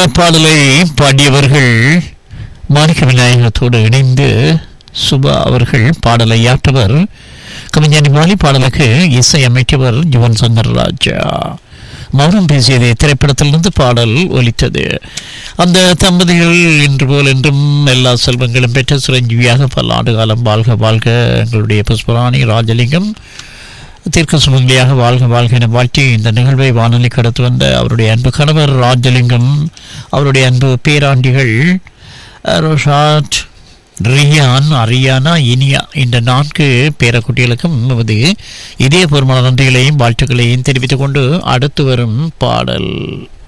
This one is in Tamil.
பாடலை பாடியவர்கள் மாணிக்க விநாயகத்தோடு இணைந்து சுபா அவர்கள் பாடலை ஆற்றவர் கவிஞானி மாலி பாடலுக்கு இசை அமைத்தவர் யுவன் சங்கர் ராஜா மௌனம் பேசியதே திரைப்படத்திலிருந்து பாடல் ஒலித்தது அந்த தம்பதிகள் இன்று போல் என்றும் எல்லா செல்வங்களும் பெற்ற சிரஞ்சீவியாக பல ஆண்டு காலம் வாழ்க வாழ்க எங்களுடைய புஷ்பராணி ராஜலிங்கம் தீர்க்க சுமங்கலியாக வாழ்க வாழ்க என வாழ்த்தி இந்த நிகழ்வை வானொலி கடத்து வந்த அவருடைய அன்பு கணவர் ராஜலிங்கம் அவருடைய அன்பு பேராண்டிகள் அஹ், ரோஷாட் ரியான் அரியானா இனியா இந்த நான்கு பேரக்குட்டிகளுக்கும் நமது இதயபூர்வமான நன்றிகளையும் வாழ்த்துக்களையும் தெரிவித்துக் கொண்டு அடுத்து வரும் பாடல்